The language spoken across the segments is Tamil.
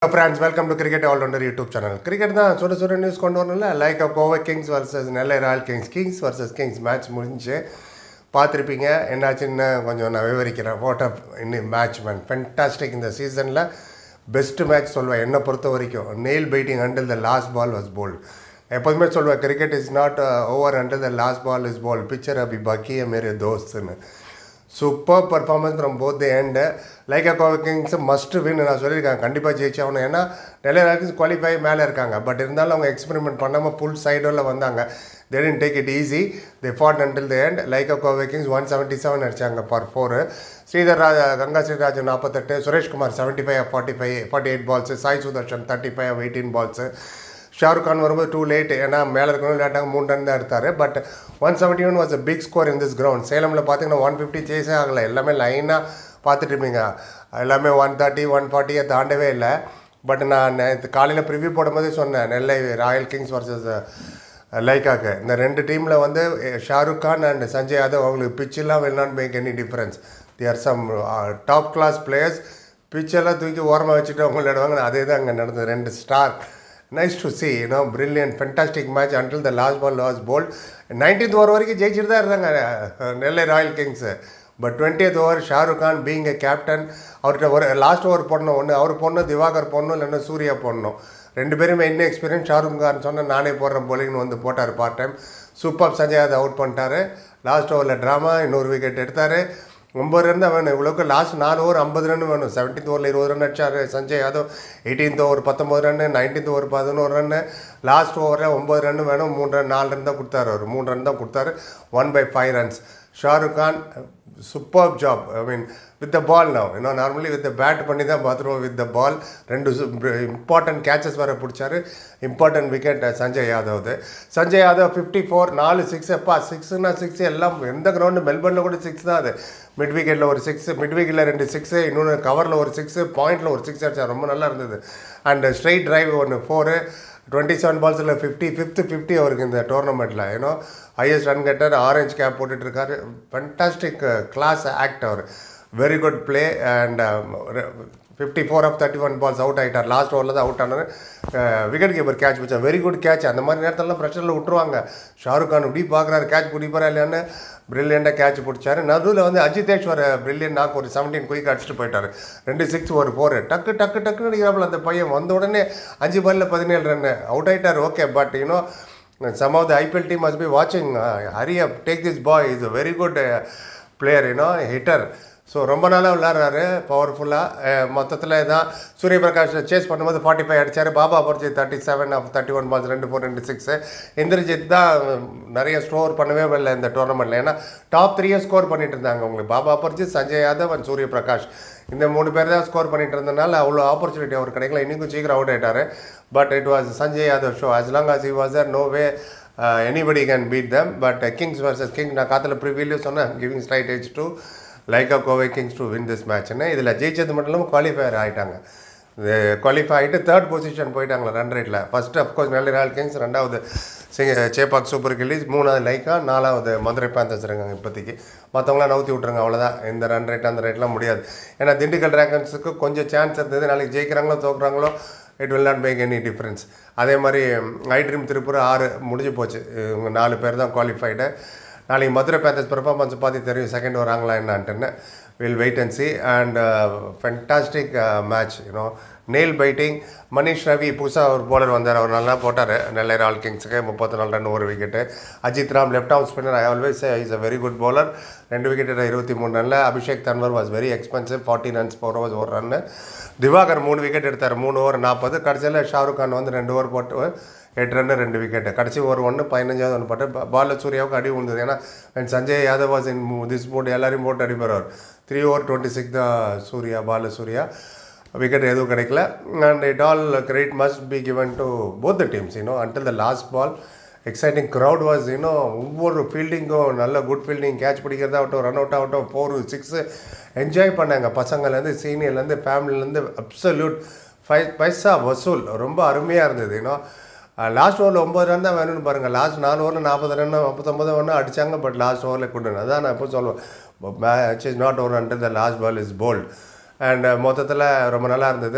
friends welcome to cricket allrounder YouTube channel cricket தான் சுட சுட நியூஸ் கொண்டு வரணும்ல like Kovai kings versus Nellai royal kings kings versus kings match முடிஞ்சு பார்த்துருப்பீங்க என்னாச்சுன்னு கொஞ்சம் நான் விவரிக்கிறேன் வாட் அப் இன்னும் மேட்ச் மேன் ஃபென்டாஸ்டிக் இந்த சீசனில் பெஸ்ட்டு மேட்ச் சொல்வேன் என்னை பொறுத்த வரைக்கும் nail biting until the last ball was bowled எப்போதுமே சொல்லுவேன் cricket is not over until the last ball is ball picture அபி பக்கி மேரே தோஸ்துன்னு super performance from both the end like a kings must win நான் சொல்லியிருக்கேன் கண்டிப்பாக ஜெயிச்சாகணும் ஏன்னா நிறைய ராக்கிங்ஸ் குவாலிஃபை மேலே இருக்காங்க பட் இருந்தாலும் அவங்க எக்ஸ்பெரிமெண்ட் பண்ணாமல் ஃபுல் சைடில் வந்தாங்க they didn't take it easy they fought until the end like a Kovai kings one seventy seven அடிச்சாங்க ஃபார் ஃபோர் ஸ்ரீதர் ராஜா கங்கா ஸ்ரீராஜன் நாற்பத்தெட்டு Suresh Kumar seventy five forty five forty eight balls Sai Sudharsan thirty five eighteen balls Shahrukh Khan வரும்போது டூ லேட் ஏன்னா மேலே இருக்கணும் லேட்டாக மூணு ரன் தான் எடுத்தார் but one seventy one was a big score in this ground சேலமில் பார்த்தீங்கன்னா ஒன் ஃபிஃப்டி சேஸே ஆகலை எல்லாமே லைனாக பார்த்துட்டு இருப்பீங்க எல்லாமே ஒன் தேர்ட்டி ஒன் ஃபார்ட்டியை தாண்டவே இல்லை பட் நான் நேற்று காலையில் ப்ரிவ்யூ போடும்போதே சொன்னேன் நெல்லை ராயல் கிங்ஸ் வர்சஸ் லைக்காக்கு இந்த ரெண்டு டீமில் வந்து ஷாருக் கான் அண்ட் சஞ்சய் யாதவ் அவங்களுக்கு பிச்செல்லாம் will not make any difference they are some top class players பிச்செல்லாம் தூக்கி ஓரமாக வச்சுட்டு அவங்க விளையாடுவாங்க அதே தான் அங்கே நடந்தது ரெண்டு star nice to see you know brilliant fantastic match until the last ball last ball nineteenth over வரைக்கும் ஜெயிச்சுட்டு தான் இருந்தாங்க Nellai royal kings but twentieth over Shahrukh Khan being a captain அவர்கிட்ட ஒரு லாஸ்ட் ஓவர் போடணும் ஒன்று அவர் போடணும் திவாகர் போடணும் இல்லைன்னா சூர்யா போடணும் ரெண்டு பேருமே என்ன எக்ஸ்பீரியன்ஸ் ஷாருக் கான் சொன்னால் நானே போடுறேன் போலிங்னு வந்து போட்டார் part time super Sanjay Yadav out பண்ணிட்டாரு லாஸ்ட் ஓவரில் ட்ராமா இன்னொரு விக்கெட் எடுத்தார் ஒம்பது ரன் தான் வேணும் இவ்வளோக்கு லாஸ்ட் நாலு ஓவர் ஐம்பது ரன் வேணும் செவன்டீன்த் ஓவரில் இருபது ரன் அடிச்சார் சஞ்சய் யாதவ் எயிட்டீன்த் ஓவர் பத்தொம்பது ரன் நைன்டீன்த் ஓவர் பதினோரு ரன் லாஸ்ட் ஓவரில் ஒம்பது ரன் வேணும் மூணு ரன் நாலு ரன் தான் கொடுத்தாரு அவர் மூணு ரன் தான் கொடுத்தாரு one by five runs Shahrukh Khan super job I mean with the ball now இன்னும் நார்மலி வித் பேட் பண்ணி தான் பார்த்துருவோம் வித் த பால் ரெண்டு இம்பார்ட்டன்ட் கேச்சஸ் வேறு பிடிச்சாரு important wicket Sanjay Yadav Sanjay Yadav fifty four நாலு சிக்ஸ் எப்பா சிக்ஸ்னா சிக்ஸ் எல்லாம் எந்த கிரவுண்டு மெல்பர்னில் கூட சிக்ஸ் தான் அது மிட் விக்கெட்டில் ஒரு சிக்ஸ் மிட் விக்கெட்டில் ரெண்டு சிக்ஸு இன்னொன்று கவரில் ஒரு சிக்ஸு பாயிண்டில் ஒரு சிக்ஸ் அடிச்சா ரொம்ப நல்லா இருந்தது அண்ட் ஸ்ட்ரைட் டிரைவ் ஒன்று ஃபோரு டுவெண்ட்டி செவன் பால்ஸில் ஃபிஃப்டி ஃபிஃப்த்து ஃபிஃப்டி அவருக்கு இந்த டோர்னமெண்ட்டில் ஏன்னோ highest run getter orange cap போட்டுட்ருக்காரு ஃபண்டாஸ்டிக் கிளாஸ் ஆக்ட் அவர் very good play and fifty four of thirty one balls out ஆகிட்டார் லாஸ்ட் ஓவரில் தான் அவுட் ஆனார் விக்கெட் கீப்பர் கேட்ச் பிடிச்சா வெரி குட் கேட்ச் அந்த மாதிரி நேரத்திலலாம் ப்ரெஷரில் விட்டுருவாங்க ஷாருக் கான் இப்படி பார்க்குறாரு கேட்ச் பிடிப்பாரா இல்லையான்னு பிரில்லியண்டாக கேட்ச் பிடிச்சாரு நடுவில் வந்து அஜிதேஷ்வர் பிரில்லியன் நாக்கு ஒரு செவன்டீன் குயிக் அடிச்சுட்டு போயிட்டார் ரெண்டு சிக்ஸ் ஒரு ஃபோர் டக்கு டக்கு டக்குன்னு அடிக்கிறாப்புல அந்த பையன் வந்த உடனே அஞ்சு பாலில் பதினேழு ரன் அவுட் ஆகிட்டார் okay but you know some of the IPL team must be வாட்சிங் hurry up take this boy is a very good player you know hitter so ரொம்ப நாளாக விளாட்றாரு பவர்ஃபுல்லாக மொத்தத்தில் தான் சூரியபிரகாஷ் சேஸ் பண்ணும்போது ஃபார்ட்டி ஃபைவ் அடித்தார் Baba Aparajith thirty seven of thirty one balls ரெண்டு ஃபோர் ரெண்டு சிக்ஸு இந்திரஜித் தான் நிறைய ஸ்கோர் பண்ணவே இல்லை இந்த டோர்னமெண்ட்டில் ஏன்னா டாப் த்ரீயே ஸ்கோர் பண்ணிட்டு இருந்தாங்க உங்களுக்கு பாபா அபர்ஜித் சஞ்சய் யாதவ் அண்ட் சூரியபிரகாஷ் இந்த மூணு பேர் தான் ஸ்கோர் பண்ணிட்டு இருந்தனால அவ்வளோ ஆப்பர்ச்சுனிட்டி அவர் கிடைக்கல இன்னும் சீக்கிரம் அவுட் ஆகிட்டார் but it was Sanjay Yadav show as long as he was no way anybody can beat them but kings versus king நான் காத்தில் ப்ரிவியூலேயே சொன்னேன் giving straight edge to like a Kovai kings to win this மேட்ச்னு இதில் ஜெயிச்சது மட்டும் இல்லாமல் குவாலிஃபயர் ஆகிட்டாங்க குவாலிஃபை ஆகிட்டு தேர்ட் பொசிஷன் போயிட்டாங்களா ரன் ரேட்டில் first of course Nellai royal kings ரெண்டாவது சிங்க சேப்பாக் சூப்பர் கில்லிஸ் மூணாவது லைக்கா நாலாவது மதுரை பேந்தர்ஸ் இருக்காங்க இப்போதைக்கு மற்றவங்களாம் நவுத்தி விட்ருங்க அவ்வளோதான் இந்த ரன் ரேட் அந்த ரேட்லாம் முடியாது ஏன்னா திண்டுக்கல் ட்ராகன்ஸுக்கு கொஞ்சம் சான்ஸ் இருந்தது நாளைக்கு ஜெயிக்கிறாங்களோ தோக்குறாங்களோ it will not make any difference அதே மாதிரி ஐ ட்ரீம் திருப்பூர் ஆறு முடிஞ்சு போச்சு இவங்க நாலு பேர் தான் குவாலிஃபைடு நாளைக்கு மதுரை பேந்தர்ஸ் பெர்ஃபார்மன்ஸ் பார்த்து தெரியும் செகண்ட் வராங்களா என்னான்ட்டுன்னு will wait and see and fantastic match you know nail biting Manish Ravi புதுசாக ஒரு போலர் வந்தார் அவர் நல்லா போட்டார் நெல்லை ராயல் கிங்ஸுக்கு முப்பத்தி நாலு ரன் ஒரு wicket Ajith Ram left off spinner I always is a very good bowler ரெண்டு விக்கெட் இருபத்தி மூணு ரனில் Abhishek Tanwar was very expensive forty runs four overs ஒரு ரன்னு திவாகர் மூணு விக்கெட் எடுத்தார் மூணு ஓவர் நாற்பது கடைசியில் ஷாருக் கான் வந்து ரெண்டு ஓவர் போட்டு எட்டு ரன்னு ரெண்டு விக்கெட்டு கடைசி ஒரு ஒன்று பதினஞ்சாவது ஒன்று போட்டு பாலில் சூர்யாவுக்கு அடி விழுந்தது ஏன்னா and Sanjay Yadav was in this போட்டு எல்லாரையும் போட்டு அடிப்பார் அவர் த்ரீ ஓவர் டுவெண்ட்டி சிக்ஸ் தான் சூர்யா பால சூர்யா விக்கெட் எதுவும் கிடைக்கல and it all credit must be given to both the teams you know until the last ball exciting crowd was இன்னும் ஒவ்வொரு ஃபீல்டிங்கும் நல்ல குட் ஃபீல்டிங் கேட்ச் பிடிக்கிறதாகட்டும் ரன் அவுட் ஆகட்டும் ஃபோர் சிக்ஸு என்ஜாய் பண்ணாங்க பசங்கள்லேருந்து சீனியர்லேருந்து ஃபேமிலிலேருந்து அப்சல்யூட் ஃபை பைசா வசூல் ரொம்ப அருமையாக இருந்தது இன்னும் லாஸ்ட் ஓவரில் ஒம்பது ரன் தான் வேணும்னு பாருங்கள் லாஸ்ட் நாலு ஓவரில் நாற்பது ரன் முப்பத்தொம்பது ஒன்று அடித்தாங்க பட் லாஸ்ட் ஓவரில் கொண்டு அதான் நான் எப்போ சொல்லுவேன் match is not over under the last ball is bowled and மொத்தத்தில் ரொம்ப நல்லா இருந்தது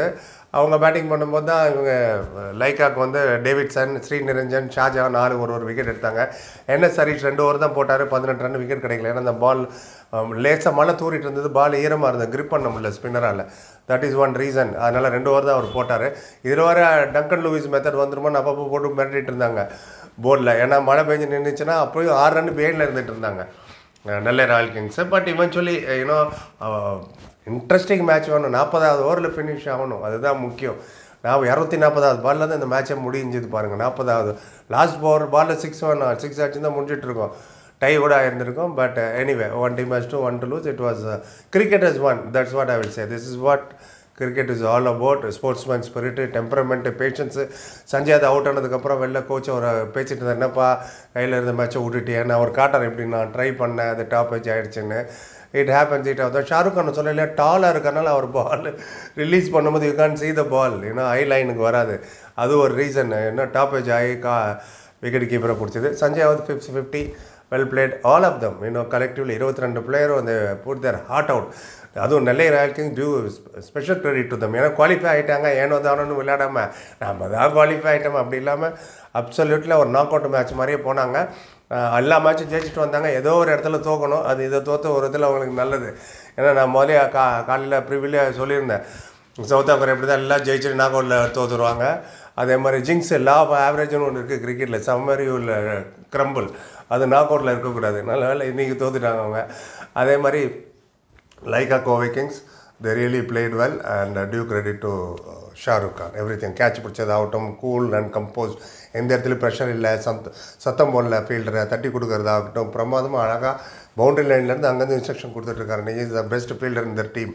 அவங்க பேட்டிங் பண்ணும்போது தான் இவங்க லைக்காக்கு வந்து டேவிட்சன் ஸ்ரீ நிரஞ்சன் ஷாஜஹான் நாலு ஒரு ஒரு விக்கெட் எடுத்தாங்க என்எஸ் ஹரிஷ் ரெண்டு ஓவர் தான் போட்டார் பதினெட்டு ரன் விக்கெட் கிடைக்கல ஏன்னா அந்த பால் லேசாக மழை தூரிட்டு இருந்தது பால் ஈரமாக இருந்தது grip பண்ண முடியல ஸ்பின்னரால் தட் இஸ் ஒன் ரீசன் அதனால் ரெண்டு ஓவர் தான் அவர் போட்டார் இதில் வர டங்கன் லூயிஸ் மெத்தட் வந்துருமோன்னு அப்பப்போ போட்டு மிரட்டிட்டு இருந்தாங்க போர்டில் ஏன்னா மழை பெஞ்சு நின்றுச்சுன்னா அப்போயும் ஆறு ரன் பேனில் இருந்துட்டு இருந்தாங்க ah Nellai royal kings but eventually you know interesting match வேணும் நாற்பதாவது ஓவரில் ஃபினிஷ் ஆகணும் அதுதான் முக்கியம் நான் இரநூத்தி நாற்பதாவது பாலில் தான் இந்த மேட்சை முடிஞ்சுது பாருங்கள் நாற்பதாவது லாஸ்ட் ஓவர் பாலில் சிக்ஸ் ஒன் சிக்ஸ் ஆச்சு தான் முடிஞ்சிட்டு இருக்கோம் டை கூட ஆயிருந்திருக்கும் but anyway one team match to one to lose it was cricket is one that's what I will say this is what cricket is all about sportsman spirit temperament patience Sanjay அது அவுட் ஆனதுக்கப்புறம் வெளில கோச் ஒரு பேசிட்டு இருந்தார் என்னப்பா கையில் இருந்த மேட்சை விட்டுட்டியே நான் ஒரு காட்டார் எப்படி நான் ட்ரை பண்ணேன் அது டாப் வச்சு ஆயிடுச்சுன்னு இட் ஹேப்பன்ஸ் இட் அதான் ஷாருக் கான் சொல்லல டாலாக இருக்கறனால அவர் பால் ரிலீஸ் பண்ணும்போது you can see the ball ஏன்னா ஐ லைனுக்கு வராது அது ஒரு ரீசன் என்ன டாப் ஏஜ் ஆகி கா விக்கெட் கீப்பரை பிடிச்சது சஞ்சய் வந்து fifty fifty well played all of them இன்னும் கலெக்டிவ்லி இருபத்தி ரெண்டு பிளேயரும் அந்த புட் தேர் ஹார்ட் அவுட் அதுவும் Nellai royal king due special credit to them ஏன்னா குவாலிஃபை ஆகிட்டாங்க ஏனோ தானோன்னு விளையாடாம நம்ம தான் குவாலிஃபை ஆகிட்டோம் அப்படி இல்லாமல் அப்சல்யூட்டில் ஒரு நாக் அவுட் மேட்ச் மாதிரியே போனாங்க அஹ் எல்லா மேட்சும் ஜெயிச்சுட்டு வந்தாங்க ஏதோ ஒரு இடத்துல தோக்கணும் அது இதை தோற்ற ஒரு இதில் அவங்களுக்கு நல்லது ஏன்னா நான் முதலே கா காலையில் ப்ரிவிலே சொல்லியிருந்தேன் சவுத் ஆஃப்ரிக்கா எப்படி தான் எல்லாம் ஜெயிச்சுட்டு நாக் அவுட்டில் தோற்றுருவாங்க அதே மாதிரி ஜிங்ஸ் லா ஆஃப் ஆவரேஜ்னு ஒன்று இருக்குது கிரிக்கெட்டில் சம்மரி உள்ள க்ரம்பிள் அது நாக் அவுட்டில் இருக்கக்கூடாது நல்ல வேலை இன்றைக்கி தோத்துட்டாங்க அவங்க அதே மாதிரி Lyca Kovai kings they really played well and due credit to Shahrukh Khan everything catch பிடிச்சதாகட்டும் கூல் அண்ட் கம்போஸ் எந்த இடத்துலையும் ப்ரெஷர் இல்லை சத் சத்தம் போடல ஃபீல்டரை தட்டி கொடுக்கறதாகட்டும் பிரமாதமாக அழகாக பவுண்டரி லைன்லேருந்து அங்கேருந்து இன்ஸ்ட்ரக்ஷன் கொடுத்துட்ருக்காரு நீ இஸ் த பெஸ்ட் ஃபீல்டர் இந்த டீம்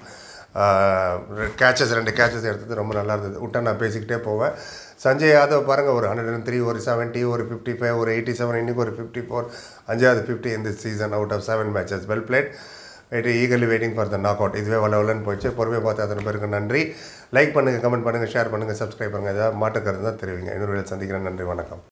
கேச்சஸ் ரெண்டு கேச்சஸ் எடுத்தது ரொம்ப நல்லா இருந்தது விட்டா நான் பேசிக்கிட்டே போவேன் சஞ்சய் யாதவ் பாருங்கள் ஒரு ஹண்ட்ரட் அண்ட் த்ரீ ஒரு செவன்ட்டி ஒரு ஃபிஃப்டி ஃபைவ் ஒரு எயிட்டி செவன் இன்றைக்கி ஒரு ஃபிஃப்டி ஃபோர் அஞ்சாவது ஃபிஃப்டி இந்த season out of seven matches well played wait eagerly waiting for the knockout இதுவே வள வளன்னு போயிடுச்சு பொறுமையாக பார்த்து அத்தனை பேருக்கு நன்றி லைக் பண்ணுங்கள் கமெண்ட் பண்ணுங்கள் ஷேர் பண்ணுங்கள் சப்ஸ்கிரைப் பண்ணுங்கள் ஏதாவது மாட்டுக்கிறது தான் தெரிவிங்க இன்னொரு வேளை சந்திக்கிறேன் நன்றி வணக்கம்